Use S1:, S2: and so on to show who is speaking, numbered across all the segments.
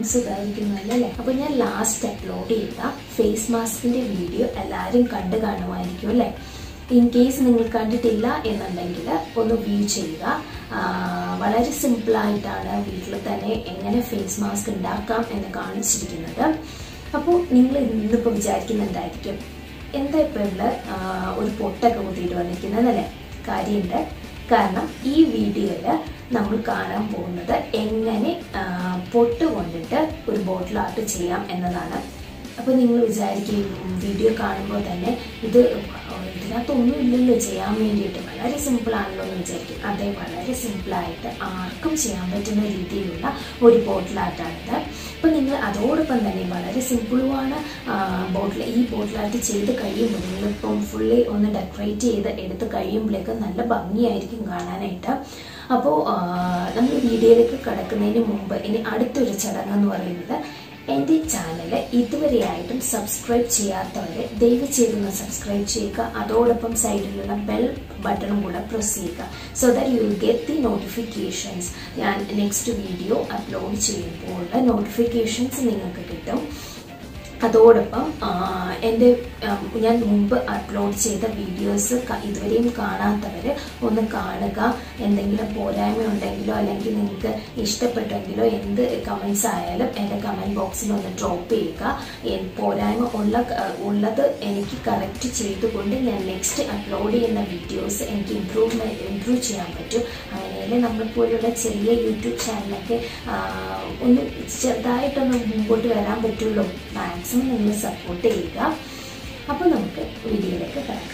S1: എല്ലാവർക്കും സുഖമായിരിക്കുന്നല്ലോ അല്ലേ അപ്പോൾ ഞാൻ ലാസ്റ്റ് അപ്ലോഡ് ചെയ്ത ഫേസ് മാസ്കിന്റെ വീഡിയോ എല്ലാവരും കണ്ടു കാണുമായിരിക്കും അല്ലേ ഇൻ കേസ് നിങ്ങൾ കണ്ടിട്ടില്ല എന്നുണ്ടെങ്കിൽ ഒന്ന് വ്യൂ ചെയ്യുക ആ, വളരെ സിമ്പിളായിട്ടാണ് വീട്ടിൽ തന്നെ എങ്ങനെ ഫേസ് മാസ്ക് ഉണ്ടാക്കാം എന്ന് കാണിച്ചിരിക്കുന്നത് അപ്പോൾ നിങ്ങൾ ഇന്നിപ്പോൾ വിചാരിക്കുന്നുണ്ടായിരിക്കും എന്താ ഇപ്പോൾ ഇവിടെ ആ, ഒരു പൊട്ടൊക്കെ കുത്തിയിട്ട് വന്നിരിക്കുന്നതല്ലേ കാര്യമുണ്ട് കാരണം ഈ വീഡിയോയിൽ നമ്മൾ കാണാൻ പോകുന്നത് എങ്ങനെ ആ, പൊട്ട് കൊണ്ടിട്ട് ഒരു ബോട്ടിൽ ആർട്ട് ചെയ്യാം എന്നതാണ് അപ്പോൾ നിങ്ങൾ വിചാരിക്കും വീഡിയോ കാണുമ്പോൾ തന്നെ ഇത് ഇതിനകത്തൊന്നും ഇല്ലല്ലോ ചെയ്യാൻ വേണ്ടിയിട്ട് വളരെ സിമ്പിളാണല്ലോ എന്ന് വിചാരിക്കും അതെ വളരെ സിമ്പിളായിട്ട് ആർക്കും ചെയ്യാൻ പറ്റുന്ന രീതിയിലുള്ള ഒരു ബോട്ടിൽ ആർട്ടാണിത് അപ്പോൾ നിങ്ങൾ അതോടൊപ്പം തന്നെ വളരെ സിമ്പിളുമാണ് ബോട്ടിൽ ഈ ബോട്ടിൽ ആർട്ട് ചെയ്ത് കഴിയുമ്പോൾ നിങ്ങളിപ്പം ഫുള്ളി ഒന്ന് ഡെക്കറേറ്റ് ചെയ്ത് എടുത്ത് കഴിയുമ്പോഴേക്ക് നല്ല ഭംഗിയായിരിക്കും കാണാനായിട്ട് അപ്പോൾ നമ്മൾ വീഡിയോയിലേക്ക് കടക്കുന്നതിന് മുമ്പ് ഇനി അടുത്തൊരു ചടങ്ങ് എന്ന് പറയുന്നത് എൻ്റെ ചാനൽ ഇതുവരെയായിട്ടും സബ്സ്ക്രൈബ് ചെയ്യാത്തവർ ദയവ് ചെയ്തൊന്ന് സബ്സ്ക്രൈബ് ചെയ്യുക അതോടൊപ്പം സൈഡിലുള്ള ബെൽ ബട്ടണും കൂടെ പ്രസ് ചെയ്യുക so that you will get the notifications ഞാൻ നെക്സ്റ്റ് വീഡിയോ അപ്ലോഡ് ചെയ്യുമ്പോൾ നോട്ടിഫിക്കേഷൻസ് നിങ്ങൾക്ക് കിട്ടും അതോടൊപ്പം ആ, എൻ്റെ ഉം, ഞാൻ മുമ്പ് അപ്ലോഡ് ചെയ്ത വീഡിയോസ് ഇതുവരെയും കാണാത്തവർ ഒന്ന് കാണുക എന്തെങ്കിലും പോരായ്മ ഉണ്ടെങ്കിലോ അല്ലെങ്കിൽ നിങ്ങൾക്ക് ഇഷ്ടപ്പെട്ടെങ്കിലോ എന്ത് കമൻസ് ആയാലും എൻ്റെ കമൻറ്റ് ബോക്സിൽ ഒന്ന് ഡ്രോപ്പ് ചെയ്യുക എൻ- പോരായ്മ ഉള്ള ക- ഉള്ളത് എനിക്ക് കറക്റ്റ് ചെയ്തുകൊണ്ട് ഞാൻ നെക്സ്റ്റ് അപ്ലോഡ് ചെയ്യുന്ന വീഡിയോസ് എനിക്ക് ഇമ്പ്രൂവ് ഇമ്പ്രൂവ് ചെയ്യാൻ പറ്റും അങ്ങനെയല്ലേ നമ്മളെപ്പോലുള്ള ചെറിയ യൂട്യൂബ് ചാനലൊക്കെ ആ, ഒന്ന് ചെറുതായിട്ടൊന്ന് മുമ്പോട്ട് വരാൻ പറ്റുള്ളൂ മാക്സിമം നിങ്ങൾ സപ്പോർട്ട് ചെയ്യുക അപ്പോൾ നമുക്ക് വീഡിയോയിലേക്ക് കിടക്കാം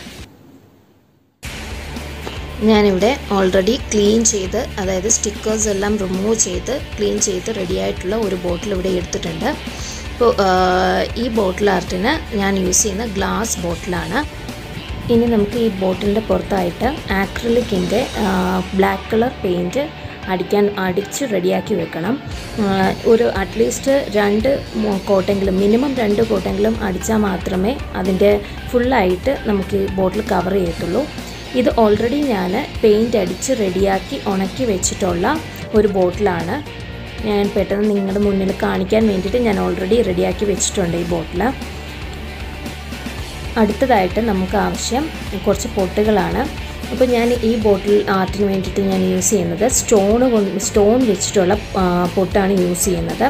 S2: ഞാനിവിടെ ഓൾറെഡി ക്ലീൻ ചെയ്ത് അതായത് സ്റ്റിക്കേഴ്സ് എല്ലാം റിമൂവ് ചെയ്ത് ക്ലീൻ ചെയ്ത് റെഡി ആയിട്ടുള്ള ഒരു ബോട്ടിൽ ഇവിടെ എടുത്തിട്ടുണ്ട് അപ്പോൾ ഈ ബോട്ടിൽ ആർട്ടിന് ഞാൻ യൂസ് ചെയ്യുന്ന ഗ്ലാസ് ബോട്ടിലാണ് ഇനി നമുക്ക് ഈ ബോട്ടിലിൻ്റെ പുറത്തായിട്ട് ആക്രിലിക്കിൻ്റെ ബ്ലാക്ക് കളർ പെയിൻറ്റ് അടിക്കാൻ അടിച്ച് റെഡിയാക്കി വെക്കണം ആ, ഒരു അറ്റ്ലീസ്റ്റ് രണ്ട് മൂ- കോട്ടെങ്കിലും മിനിമം രണ്ട് കോട്ടെങ്കിലും അടിച്ചാൽ മാത്രമേ അതിൻ്റെ ഫുള്ളായിട്ട് നമുക്ക് ഈ ബോട്ടിൽ കവർ ചെയ്യത്തുള്ളൂ ഇത് ഓൾറെഡി ഞാൻ പെയിൻ്റ് അടിച്ച് റെഡിയാക്കി ഉണക്കി വെച്ചിട്ടുള്ള ഒരു ബോട്ടിലാണ് ഞാൻ പെട്ടെന്ന് നിങ്ങളുടെ മുന്നിൽ കാണിക്കാൻ വേണ്ടിയിട്ട് ഞാൻ ഓൾറെഡി റെഡിയാക്കി വെച്ചിട്ടുണ്ട് ഈ ബോട്ടിൽ അടുത്തതായിട്ട് നമുക്ക് ആവശ്യം കുറച്ച് പൊട്ടുകളാണ് അപ്പോൾ ഞാൻ ഈ ബോട്ടിൽ ആർട്ടിന് വേണ്ടിയിട്ട് ഞാൻ യൂസ് ചെയ്യുന്നത് സ്റ്റോൺ കൊണ്ട് സ്റ്റോൺ വെച്ചിട്ടുള്ള ആ, പൊട്ടാണ് യൂസ് ചെയ്യുന്നത്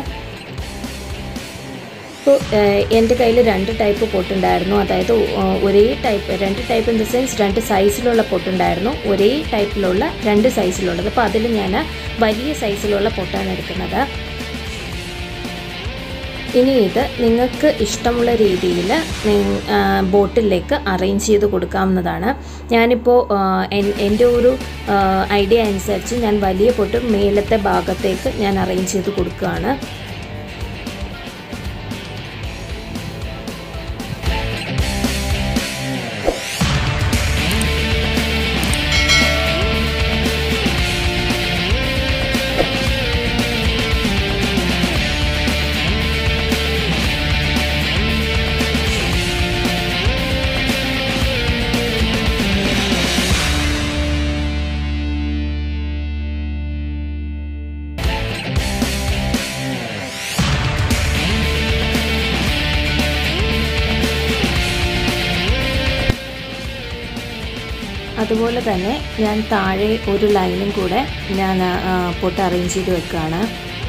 S2: ഇപ്പോൾ എൻ്റെ കയ്യിൽ രണ്ട് ടൈപ്പ് പൊട്ടുണ്ടായിരുന്നു അതായത് ആ, ഒരേ ടൈപ്പ് രണ്ട് ടൈപ്പ് ഇൻ ദ സെൻസ് രണ്ട് സൈസിലുള്ള പൊട്ടുണ്ടായിരുന്നു ഒരേ ടൈപ്പിലുള്ള രണ്ട് സൈസിലുള്ളത് അപ്പോൾ അതിൽ ഞാൻ വലിയ സൈസിലുള്ള പൊട്ടാണ് എടുക്കുന്നത് ഇനി ഇത് നിങ്ങൾക്ക് ഇഷ്ടമുള്ള രീതിയിൽ ബോട്ടിലേക്ക് അറേഞ്ച് ചെയ്ത് കൊടുക്കാവുന്നതാണ് ഞാനിപ്പോൾ ആ, എൻ- എൻ്റെ ഒരു ഐഡിയ അനുസരിച്ച് ഞാൻ വലിയ പൊട്ട് മേലത്തെ ഭാഗത്തേക്ക് ഞാൻ അറേഞ്ച് ചെയ്ത് കൊടുക്കുകയാണ് അതുപോലെ തന്നെ ഞാൻ താഴെ ഒരു ലൈനും കൂടെ ഞാൻ ആ, പൊട്ട് അറേഞ്ച് ചെയ്ത് വെക്കുകയാണ്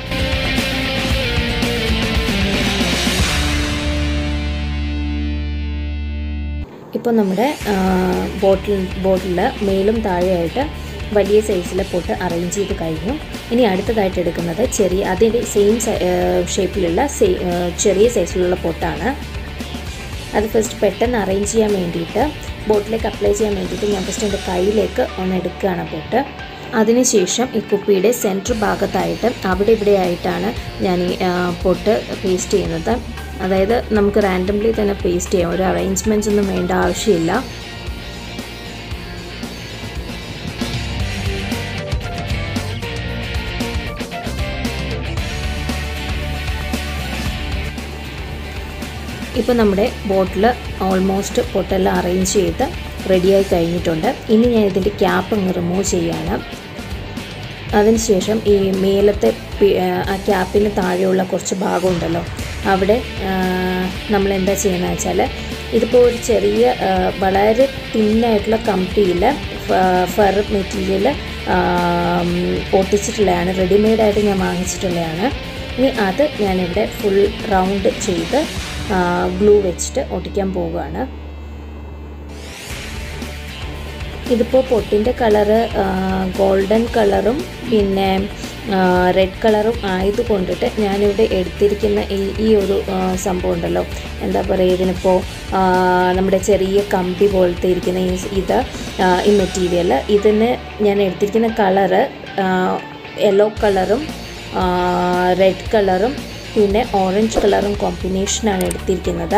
S2: ഇപ്പോൾ നമ്മുടെ ബോട്ടിൽ ബോട്ടിൽ മേലും താഴെയായിട്ട് വലിയ സൈസിലെ പൊട്ട് അറേഞ്ച് ചെയ്ത് കഴിഞ്ഞു ഇനി അടുത്തതായിട്ട് എടുക്കുന്നത് ചെറിയ അതിൻ്റെ സെയിം ഷേപ്പിലുള്ള ചെറിയ സൈസിലുള്ള പൊട്ടാണ് അത് ഫസ്റ്റ് പെട്ടെന്ന് അറേഞ്ച് ചെയ്യാൻ വേണ്ടിയിട്ട് ബോട്ടിലേക്ക് അപ്ലൈ ചെയ്യാൻ വേണ്ടിയിട്ട് ഞാൻ ഫസ്റ്റ് എൻ്റെ കയ്യിലേക്ക് ഒന്ന് എടുക്കുകയാണ് പൊട്ട് അതിനുശേഷം ഈ കുപ്പിയുടെ സെൻറ്റർ ഭാഗത്തായിട്ട് അവിടെ ഇവിടെ ആയിട്ടാണ് ഞാൻ ഈ ആ, പൊട്ട് പേസ്റ്റ് ചെയ്യുന്നത് അതായത് നമുക്ക് റാൻഡംലി തന്നെ പേസ്റ്റ് ചെയ്യാം ഒരു അറേഞ്ച്മെൻറ്റ്സ് ഒന്നും വേണ്ട ആവശ്യമില്ല ഇപ്പോൾ നമ്മുടെ ബോട്ടിൽ ഓൾമോസ്റ്റ് പൊട്ടെല്ലാം അറേഞ്ച് ചെയ്ത് റെഡിയായി കഴിഞ്ഞിട്ടുണ്ട് ഇനി ഞാൻ ഇതിൻ്റെ ക്യാപ്പ് അങ്ങ് റിമൂവ് ചെയ്യാണ് അതിനുശേഷം ഈ മേലത്തെ കുപ്പി ആ ക്യാപ്പിന് താഴെയുള്ള കുറച്ച് ഭാഗമുണ്ടല്ലോ അവിടെ നമ്മൾ എന്താ ചെയ്യുന്നത് വെച്ചാൽ ഇതിപ്പോൾ ഒരു ചെറിയ വളരെ തിന്നായിട്ടുള്ള കമ്പിയിൽ ഫർ മെറ്റീരിയൽ ഒട്ടിച്ചിട്ടുള്ളതാണ് റെഡിമെയ്ഡായിട്ട് ഞാൻ വാങ്ങിച്ചിട്ടുള്ളതാണ് ഇനി അത് ഞാനിവിടെ ഫുൾ റൗണ്ട് ചെയ്ത് ഗ്ലൂ വെച്ചിട്ട് ഒട്ടിക്കാൻ പോവുകയാണ് ഇതിപ്പോൾ പൊട്ടിൻ്റെ കളറ് ഗോൾഡൻ കളറും പിന്നെ റെഡ് കളറും ആയതുകൊണ്ടിട്ട് ഞാനിവിടെ എടുത്തിരിക്കുന്ന ഈ ഈ ഒരു സംഭവം ഉണ്ടല്ലോ എന്താ പറയുക ഇതിനിപ്പോൾ നമ്മുടെ ചെറിയ കമ്പി പോലത്തെ ഇരിക്കുന്ന ഈ ഇത് ഈ മെറ്റീരിയൽ ഇതിന് ഞാൻ എടുത്തിരിക്കുന്ന കളറ് യെല്ലോ കളറും റെഡ് കളറും പിന്നെ ഓറഞ്ച് കളറും കോമ്പിനേഷനാണ് എടുത്തിരിക്കുന്നത്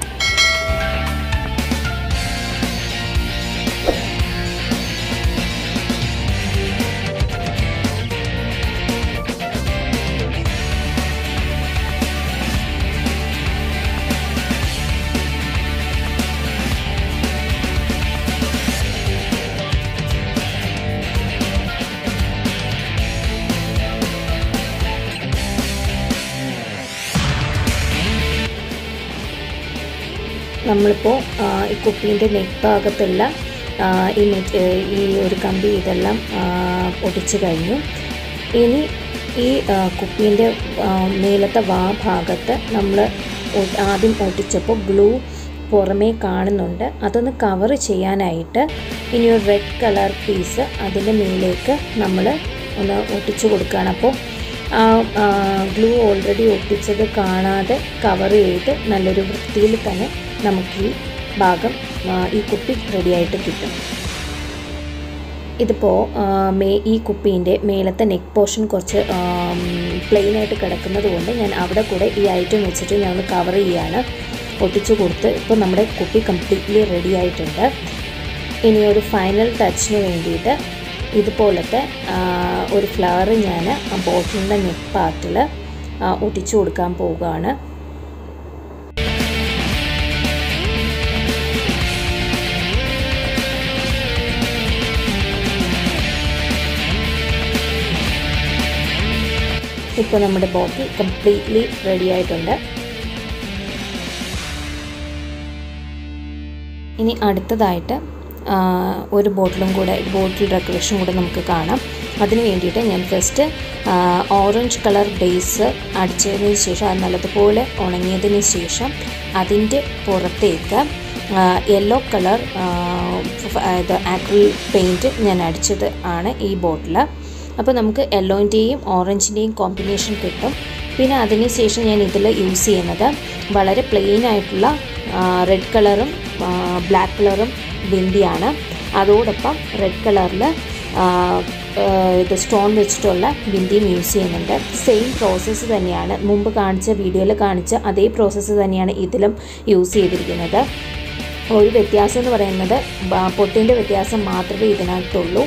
S2: നമ്മളിപ്പോൾ ഈ കുപ്പീൻ്റെ നെക്ക് ഭാഗത്തുള്ള ഈ നെറ്റ് ഈ ഒരു കമ്പി ഇതെല്ലാം ഒട്ടിച്ച് കഴിഞ്ഞു ഇനി ഈ കുപ്പീൻ്റെ മേലത്തെ വാ ഭാഗത്ത് നമ്മൾ ആദ്യം ഒട്ടിച്ചപ്പോൾ ഗ്ലൂ പുറമേ കാണുന്നുണ്ട് അതൊന്ന് കവർ ചെയ്യാനായിട്ട് ഇനി ഒരു റെഡ് കളർ പീസ് അതിൻ്റെ മേലേക്ക് നമ്മൾ ഒന്ന് ഒട്ടിച്ചു കൊടുക്കുകയാണ് അപ്പോൾ ആ ഗ്ലൂ ഓൾറെഡി ഒട്ടിച്ചത് കാണാതെ കവർ ചെയ്ത് നല്ലൊരു വൃത്തിയിൽ തന്നെ നമുക്ക് ഈ ഭാഗം ഈ കുപ്പി റെഡിയായിട്ട് കിട്ടും ഇതിപ്പോൾ മേ ഈ കുപ്പീൻ്റെ മേലത്തെ നെക്ക് പോർഷൻ കുറച്ച് പ്ലെയിൻ ആയിട്ട് കിടക്കുന്നത് കൊണ്ട് ഞാൻ അവിടെ കൂടെ ഈ ഐറ്റം വെച്ചിട്ട് ഞാൻ ഒന്ന് കവർ ചെയ്യാണ് ഒട്ടിച്ചു കൊടുത്ത് ഇപ്പോൾ നമ്മുടെ കുപ്പി കംപ്ലീറ്റ്ലി റെഡി ആയിട്ടുണ്ട് ഇനി ഒരു ഫൈനൽ ടച്ചിന് വേണ്ടിയിട്ട് ഇതുപോലത്തെ ഒരു ഫ്ലവർ ഞാൻ ആ ബോട്ടിലിൻ്റെ നെക്ക് പാർട്ടിൽ ഒട്ടിച്ചു കൊടുക്കാൻ പോവുകയാണ് ഇപ്പോൾ നമ്മുടെ ബോട്ടിൽ കംപ്ലീറ്റ്ലി റെഡി ആയിട്ടുണ്ട് ഇനി അടുത്തതായിട്ട് ഒരു ബോട്ടിലും കൂടെ ബോട്ടിൽ ഡെക്കറേഷൻ കൂടെ നമുക്ക് കാണാം അതിന് വേണ്ടിയിട്ട് ഞാൻ ഫസ്റ്റ് ഓറഞ്ച് കളർ ബേസ് അടിച്ചതിന് ശേഷം അത് നല്ലതുപോലെ ഉണങ്ങിയതിന് ശേഷം അതിൻ്റെ പുറത്തേക്ക് യെല്ലോ കളർ ഇത് ആക്രിൽ പെയിൻറ്റ് ഞാൻ അടിച്ചത് ആണ് ഈ ബോട്ടിൽ അപ്പോൾ നമുക്ക് യെല്ലോൻ്റെയും ഓറഞ്ചിൻ്റെയും കോമ്പിനേഷൻ കിട്ടും പിന്നെ അതിന് ശേഷം ഞാൻ ഇതിൽ യൂസ് ചെയ്യുന്നത് വളരെ പ്ലെയിൻ ആയിട്ടുള്ള റെഡ് കളറും ബ്ലാക്ക് കളറും ബിന്ദിയാണ് അതോടൊപ്പം റെഡ് കളറിൽ ഇത് സ്റ്റോൺ വെച്ചിട്ടുള്ള ബിന്ദിയും യൂസ് ചെയ്യുന്നുണ്ട് സെയിം പ്രോസസ്സ് തന്നെയാണ് മുമ്പ് കാണിച്ച വീഡിയോയിൽ കാണിച്ച അതേ പ്രോസസ്സ് തന്നെയാണ് ഇതിലും യൂസ് ചെയ്തിരിക്കുന്നത് ഒരു വ്യത്യാസം എന്ന് പറയുന്നത് പൊട്ടിൻ്റെ വ്യത്യാസം മാത്രമേ ഇതിനകത്തുള്ളൂ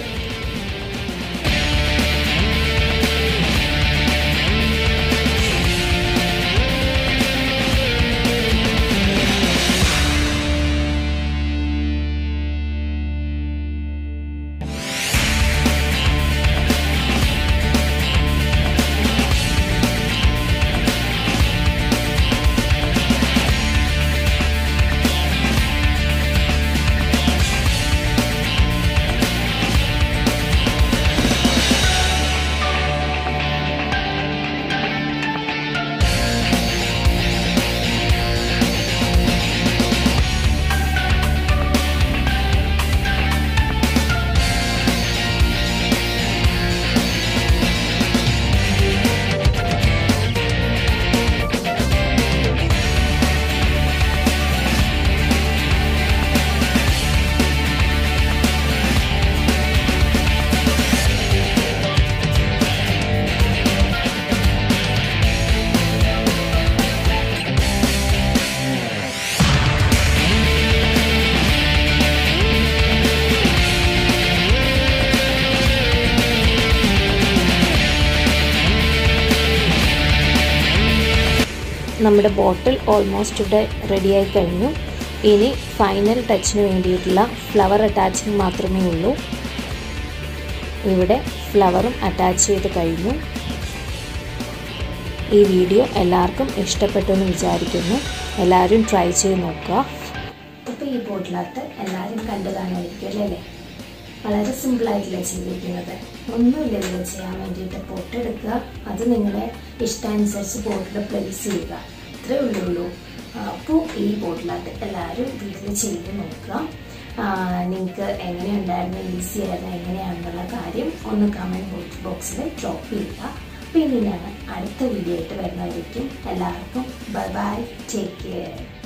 S2: നമ്മുടെ ബോട്ടിൽ ഓൾമോസ്റ്റ് ഇവിടെ റെഡിയായി കഴിഞ്ഞു ഇനി ഫൈനൽ ടച്ചിന് വേണ്ടിയിട്ടുള്ള ഫ്ലവർ അറ്റാച്ചിങ് മാത്രമേ ഉള്ളൂ ഇവിടെ ഫ്ലവറും അറ്റാച്ച് ചെയ്ത് കഴിഞ്ഞു ഈ വീഡിയോ എല്ലാവർക്കും ഇഷ്ടപ്പെട്ടു എന്ന് വിചാരിക്കുന്നു എല്ലാവരും ട്രൈ ചെയ്ത് നോക്കുക
S1: ഇപ്പോൾ ഈ ബോട്ടിലാർട്ട് എല്ലാവരും കണ്ടു കാണുമായിരിക്കും അല്ലേ വളരെ സിമ്പിളായിട്ടല്ലേ ചെയ്തിരിക്കുന്നത് ഒന്നുമില്ല ഇതിൽ ചെയ്യാൻ വേണ്ടിയിട്ട് പൊട്ടെടുക്കുക അത് നിങ്ങളുടെ ഇഷ്ടാനുസരിച്ച് ബോട്ടിൽ പ്ലേസ് ചെയ്യുക ഇത്രയേ ഉള്ളൂ അപ്പോൾ ഈ ബോട്ടിലാർട്ട് എല്ലാവരും വീട്ടിൽ ചെയ്ത് നോക്കുക നിങ്ങൾക്ക് എങ്ങനെയുണ്ടായിരുന്നു ഈസി ആയിരുന്നു എങ്ങനെയാണെന്നുള്ള കാര്യം ഒന്ന് കമൻറ്റ് ബോക്സിൽ ഡ്രോപ്പ് ചെയ്യുക പിന്നെ ഞാൻ അടുത്ത വീഡിയോ ആയിട്ട് വരുന്നതായിരിക്കും എല്ലാവർക്കും ബൈ ബൈ ടേക്ക് കെയർ